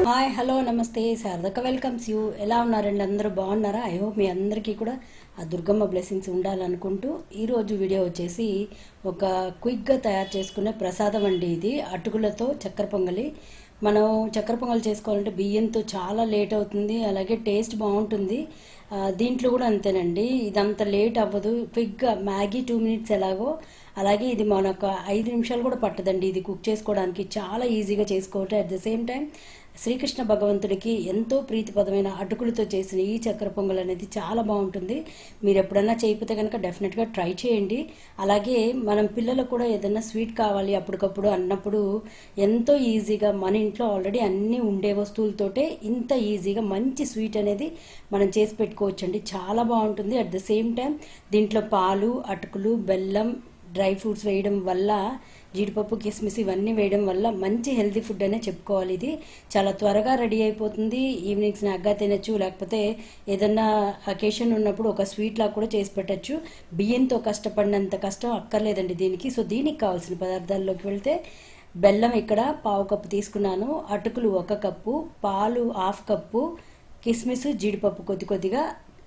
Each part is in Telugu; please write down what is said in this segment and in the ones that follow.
హాయ్ హలో నమస్తే శారదక వెల్కమ్స్ యూ ఎలా ఉన్నారండి అందరూ బాగున్నారా ఐ హోప్ మీ అందరికీ కూడా ఆ దుర్గమ్మ బ్లెస్సింగ్స్ ఉండాలనుకుంటూ ఈరోజు వీడియో వచ్చేసి ఒక క్విక్గా తయారు చేసుకునే ప్రసాదం అండి ఇది అటుకులతో చక్కెర పొంగలి మనం చక్కెర పొంగల్ చేసుకోవాలంటే బియ్యంతో చాలా లేట్ అవుతుంది అలాగే టేస్ట్ బాగుంటుంది ఆ, దీంట్లో కూడా అంతేనండి ఇదంత లేట్ అవ్వదు క్విక్గా మ్యాగీ టూ మినిట్స్ ఎలాగో అలాగే ఇది మనకు ఐదు నిమిషాలు కూడా పట్టదండి ఇది కుక్ చేసుకోవడానికి చాలా ఈజీగా చేసుకోవచ్చు at the same time Srikrishna భగవంతుడికి ఎంతో ప్రీతిపదమైన అటుకులతో చేసిన ఈ చక్కెర పొంగల్ అనేది చాలా బాగుంటుంది మీరు ఎప్పుడన్నా చేయకపోతే కనుక డెఫినెట్గా ట్రై చేయండి అలాగే మనం పిల్లలకు కూడా ఏదైనా స్వీట్ కావాలి అప్పటికప్పుడు అన్నప్పుడు ఎంతో ఈజీగా మన ఇంట్లో ఆల్రెడీ అన్నీ ఉండే వస్తువులతోటే ఇంత ఈజీగా మంచి స్వీట్ అనేది మనం చేసి పెట్టుకోవచ్చండి చాలా బాగుంటుంది అట్ ద సేమ్ టైం దీంట్లో పాలు అటుకులు బెల్లం డ్రై ఫ్రూట్స్ వేయడం వల్ల జీడిపప్పు కిస్మిస్ ఇవన్నీ వేయడం వల్ల మంచి హెల్తీ ఫుడ్ అనే చెప్పుకోవాలి ఇది చాలా త్వరగా రెడీ అయిపోతుంది ఈవినింగ్ స్నాక్గా తినచ్చు లేకపోతే ఏదన్నా అకేషన్ ఉన్నప్పుడు ఒక స్వీట్ లాగా కూడా చేసి పెట్టచ్చు బియ్యంతో కష్టపడినంత కష్టం అక్కర్లేదండి దీనికి సో దీనికి కావాల్సిన పదార్థాల్లోకి వెళ్తే బెల్లం ఇక్కడ పావు కప్పు తీసుకున్నాను అటుకులు ఒక కప్పు పాలు హాఫ్ కప్పు కిస్మిస్ జీడిపప్పు కొద్ది కొద్దిగా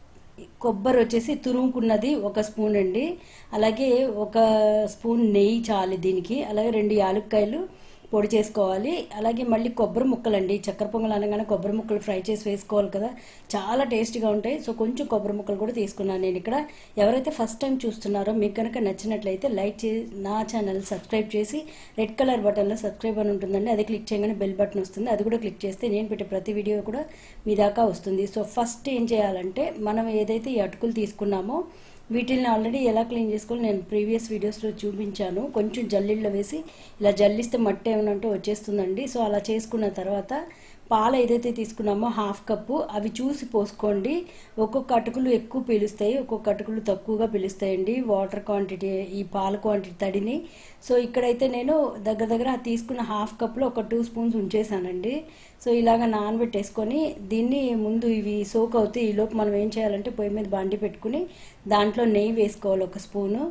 కొబ్బరి వచ్చేసి తురుముకున్నది ఒక స్పూన్ అండి అలాగే ఒక స్పూన్ నెయ్యి చాలు దీనికి అలాగే రెండు యాలక్కాయలు పొడి చేసుకోవాలి అలాగే మళ్ళీ కొబ్బరి ముక్కలండి చక్కెర పొంగల్ అనగానే కొబ్బరి ముక్కలు ఫ్రై చేసి వేసుకోవాలి కదా చాలా టేస్ట్గా ఉంటాయి సో కొంచెం కొబ్బరి ముక్కలు కూడా తీసుకున్నాను నేను ఇక్కడ ఎవరైతే ఫస్ట్ టైం చూస్తున్నారో మీకు కనుక నచ్చినట్లయితే లైక్ చే నా ఛానల్ సబ్స్క్రైబ్ చేసి రెడ్ కలర్ బటన్లో సబ్స్క్రైబ్ అని ఉంటుందండి అది క్లిక్ చేయగానే బెల్ బటన్ వస్తుంది అది కూడా క్లిక్ చేస్తే నేను పెట్టే ప్రతి వీడియో కూడా మీ దాకా వస్తుంది సో ఫస్ట్ ఏం చేయాలంటే మనం ఏదైతే ఈ అటుకులు తీసుకున్నామో వీటిని ఆల్రెడీ ఎలా క్లీన్ చేసుకోవాలి నేను ప్రీవియస్ వీడియోస్లో చూపించాను కొంచెం జల్లిల్లో వేసి ఇలా జల్లిస్తే మట్టి ఏమైనా ఉంటే వచ్చేస్తుందండి సో అలా చేసుకున్న తర్వాత పాలు ఏదైతే తీసుకున్నామో హాఫ్ కప్పు అవి చూసి పోసుకోండి ఒక్కొక్క అటుకులు ఎక్కువ పీలుస్తాయి ఒక్కొక్క అటుకులు తక్కువగా పీలుస్తాయండి వాటర్ క్వాంటిటీ ఈ పాల క్వాంటిటీ తడిని సో ఇక్కడైతే నేను దగ్గర దగ్గర తీసుకున్న హాఫ్ కప్లో ఒక టూ స్పూన్స్ ఉంచేసానండి సో ఇలాగ నానబెట్టేసుకొని దీన్ని ముందు ఇవి సోక్ అవుతాయి ఈలోపు మనం ఏం చేయాలంటే పొయ్యి మీద బండి పెట్టుకుని దాంట్లో నెయ్యి వేసుకోవాలి ఒక స్పూను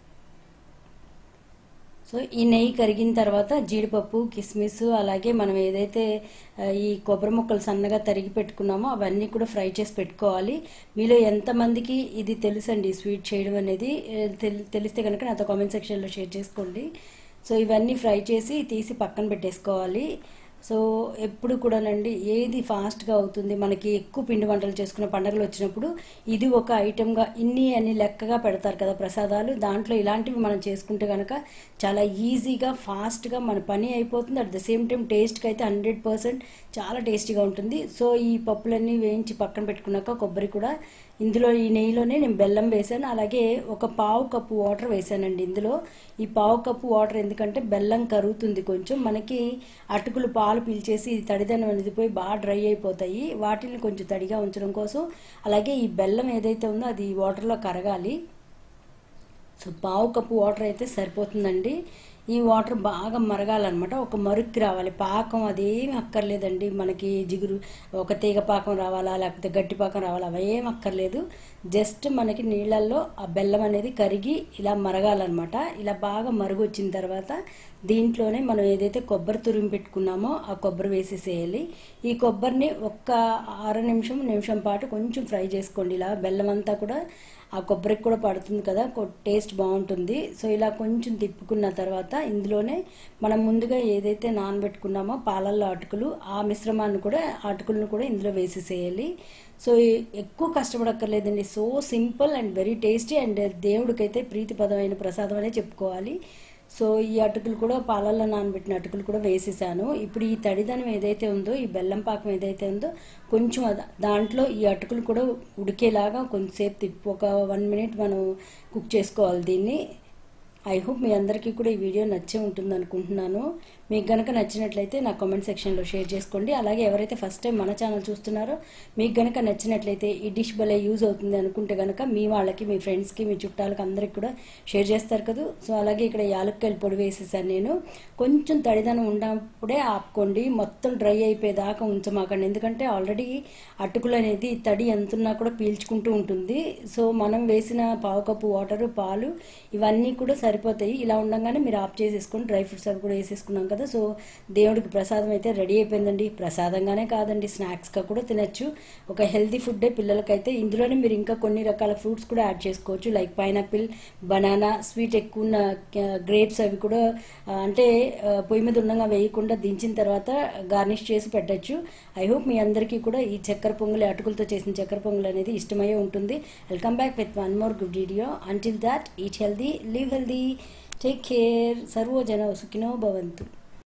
సో ఈ నెయ్యి కరిగిన తర్వాత జీడిపప్పు కిస్మిస్ అలాగే మనం ఏదైతే ఆ, ఈ కొబ్బరి ముక్కలు సన్నగా తరిగి పెట్టుకున్నామో అవన్నీ కూడా ఫ్రై చేసి పెట్టుకోవాలి మీలో ఎంతమందికి ఇది తెలుసండి స్వీట్ చేయడం అనేది ఏ, తెల్- తెలిస్తే కనుక నాతో కామెంట్ సెక్షన్లో షేర్ చేసుకోండి సో ఇవన్నీ ఫ్రై చేసి తీసి పక్కన పెట్టేసుకోవాలి సో ఎప్పుడు కూడానండి ఏది ఫాస్ట్గా అవుతుంది మనకి ఎక్కువ పిండి వంటలు చేసుకునే పండుగలు వచ్చినప్పుడు ఇది ఒక ఐటెంగా ఇన్ని అని లెక్కగా పెడతారు కదా ప్రసాదాలు దాంట్లో ఇలాంటివి మనం చేసుకుంటే కనుక చాలా ఈజీగా ఫాస్ట్గా మన పని అయిపోతుంది అట్ ద సేమ్ టైం టేస్ట్కి అయితే హండ్రెడ్ పర్సెంట్ చాలా టేస్టీగా ఉంటుంది సో ఈ పప్పులన్నీ వేయించి పక్కన పెట్టుకున్నాక కొబ్బరి కూడా ఇందులో ఈ నెయ్యిలోనే నేను బెల్లం వేసాను అలాగే ఒక పావు కప్పు వాటర్ వేసానండి ఇందులో ఈ పావు కప్పు వాటర్ ఎందుకంటే బెల్లం కరుగుతుంది కొంచెం మనకి అటుకులు పాలు పీల్చేసి ఇది తడిదనం అనేది పోయి బాగా డ్రై అయిపోతాయి వాటిని కొంచెం తడిగా ఉంచడం కోసం అలాగే ఈ బెల్లం ఏదైతే ఉందో అది ఈ వాటర్లో కరగాలి సో పావు కప్పు వాటర్ అయితే సరిపోతుందండి ఈ వాటర్ బాగా మరగాలన్నమాట ఒక మరుక్కి రావాలి పాకం అదేమి అక్కర్లేదండి మనకి జిగురు ఒక తీగ పాకం రావాలా లేకపోతే గట్టి పాకం రావాలా అవేం అక్కర్లేదు జస్ట్ మనకి నీళ్ళల్లో ఆ బెల్లం అనేది కరిగి ఇలా మరగాలన్నమాట ఇలా బాగా మరుగు వచ్చిన తర్వాత దీంట్లోనే మనం ఏదైతే కొబ్బరి తురిమి పెట్టుకున్నామో ఆ కొబ్బరి వేసేసేయాలి ఈ కొబ్బరిని ఒక్క అర నిమిషం నిమిషం పాటు కొంచెం ఫ్రై చేసుకోండి ఇలా బెల్లం అంతా కూడా ఆ కొబ్బరికి కూడా పడుతుంది కదా కొ- టేస్ట్ బాగుంటుంది సో ఇలా కొంచెం తిప్పుకున్న తర్వాత ఇందులోనే మనం ముందుగా ఏదైతే నానబెట్టుకున్నామో పాలల్లో అటుకులు ఆ మిశ్రమాన్ని కూడా అటుకులను కూడా ఇందులో వేసేసేయాలి సో ఈ- ఎక్కువ కష్టపడక్కర్లేదండి so simple and very tasty and దేవుడికైతే ప్రీతిపదమైన ప్రసాదం అనే చెప్పుకోవాలి సో ఈ అటుకులు కూడా పాలల్లో నానబెట్టిన అటుకులు కూడా వేసేసాను ఇప్పుడు ఈ తడిదనం ఏదైతే ఉందో ఈ బెల్లం పాకం ఏదైతే ఉందో కొంచెం అద- దాంట్లో ఈ అటుకులు కూడా ఉడికేలాగా కొంచెంసేపు తిప్పి ఒక వన్ మినిట్ మనం కుక్ చేసుకోవాలి దీన్ని ఐ హోప్ మీ అందరికీ కూడా ఈ వీడియో నచ్చే ఉంటుంది అనుకుంటున్నాను మీకు గనక నచ్చినట్లయితే నా కామెంట్ సెక్షన్లో షేర్ చేసుకోండి అలాగే ఎవరైతే ఫస్ట్ టైం మన ఛానల్ చూస్తున్నారో మీకు గనక నచ్చినట్లయితే ఈ డిష్ భలే యూజ్ అవుతుంది అనుకుంటే గనక మీ వాళ్ళకి మీ ఫ్రెండ్స్కి మీ చుట్టాలకి అందరికి కూడా షేర్ చేస్తారు కదా సో అలాగే ఇక్కడ యాలక్కాయలు పొడి వేసేసాను నేను కొంచెం తడిదనం ఉన్నప్పుడే ఆపుకోండి మొత్తం డ్రై అయిపోయేదాకా ఉంచమాకండి ఎందుకంటే ఆల్రెడీ అటుకులు అనేది తడి ఎంతున్నా కూడా పీల్చుకుంటూ ఉంటుంది సో మనం వేసిన పావు కప్పు వాటర్ పాలు ఇవన్నీ కూడా సరిపోతాయి ఇలా ఉండగానే మీరు ఆఫ్ చేసేసుకొని డ్రై ఫ్రూట్స్ అవి కూడా వేసేసుకున్నాం కదా కదా సో దేవుడికి ప్రసాదం అయితే రెడీ అయిపోయిందండి ప్రసాదంగానే కాదండి స్నాక్స్గా కూడా తినచ్చు ఒక హెల్తీ ఫుడ్డే పిల్లలకైతే ఇందులోనే మీరు ఇంకా కొన్ని రకాల ఫ్రూట్స్ కూడా యాడ్ చేసుకోవచ్చు లైక్ పైనాపిల్ బనానా స్వీట్ ఎక్కువ ఉన్న గ్రేప్స్ అవి కూడా ఆ, అంటే ఆ, పొయ్యి మీద ఉండగా వేయకుండా దించిన తర్వాత గార్నిష్ చేసి పెట్టచ్చు ఐ హోప్ మీ అందరికీ కూడా ఈ చక్కెర పొంగలి అటుకులతో చేసిన చక్కెర పొంగల్ అనేది ఇష్టమయ్యే ఉంటుంది welcome back with one more good video until that eat healthy live healthy take care సర్వో జన సుఖినో భవంతు